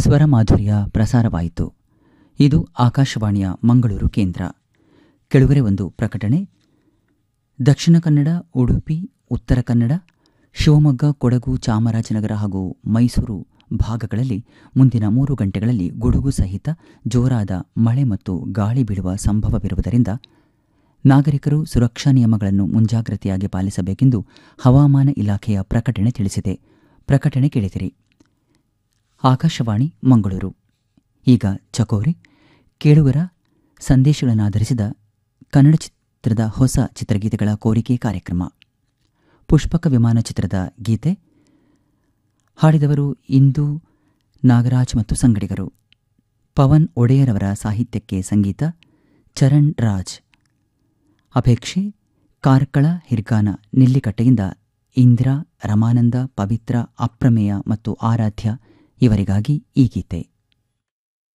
ಸ್ವರ ಮಾಧುರ್ಯ ಪ್ರಸಾರವಾಯಿತು ಇದು ಆಕಾಶವಾಣಿಯ ಮಂಗಳೂರು ಕೇಂದ್ರ ಕೆಳಗರೆ ಒಂದು ಪ್ರಕಟಣೆ ದಕ್ಷಿಣ ಕನ್ನಡ ಉಡುಪಿ ಉತ್ತರ ಕನ್ನಡ ಶಿವಮೊಗ್ಗ ಕೊಡಗು ಚಾಮರಾಜನಗರ ಹಾಗೂ ಮೈಸೂರು ಭಾಗಗಳಲ್ಲಿ ಮುಂದಿನ ಮೂರು ಗಂಟೆಗಳಲ್ಲಿ ಗುಡುಗು ಸಹಿತ ಜೋರಾದ ಮಳೆ ಮತ್ತು ಗಾಳಿ ಬೀಳುವ ಸಂಭವವಿರುವುದರಿಂದ ನಾಗರಿಕರು ಸುರಕ್ಷಾ ನಿಯಮಗಳನ್ನು ಮುಂಜಾಗ್ರತೆಯಾಗಿ ಪಾಲಿಸಬೇಕೆಂದು ಹವಾಮಾನ ಇಲಾಖೆಯ ಪ್ರಕಟಣೆ ತಿಳಿಸಿದೆ ಪ್ರಕಟಣೆ ಕೇಳಿದಿರಿ ಆಕಾಶವಾಣಿ ಮಂಗಳೂರು ಈಗ ಚಕೋರಿ ಕೇಳುಗರ ಸಂದೇಶಗಳನ್ನಾಧರಿಸಿದ ಕನ್ನಡ ಚಿತ್ರದ ಹೊಸ ಚಿತ್ರಗೀತೆಗಳ ಕೋರಿಕೆ ಕಾರ್ಯಕ್ರಮ ಪುಷ್ಪಕ ವಿಮಾನ ಚಿತ್ರದ ಗೀತೆ ಹಾಡಿದವರು ಇಂದು ನಾಗರಾಜ್ ಮತ್ತು ಸಂಗಡಿಗರು ಪವನ್ ಒಡೆಯರವರ ಸಾಹಿತ್ಯಕ್ಕೆ ಸಂಗೀತ ಚರಣ್ ರಾಜ್ ಅಪೇಕ್ಷೆ ಕಾರ್ಕಳ ಹಿರ್ಗಾನ ನಿಲ್ಲಿಕಟ್ಟೆಯಿಂದ ಇಂದಿರಾ ರಮಾನಂದ ಪವಿತ್ರ ಅಪ್ರಮೇಯ ಮತ್ತು ಆರಾಧ್ಯ ಇವರಿಗಾಗಿ ಈ ಗೀತೆ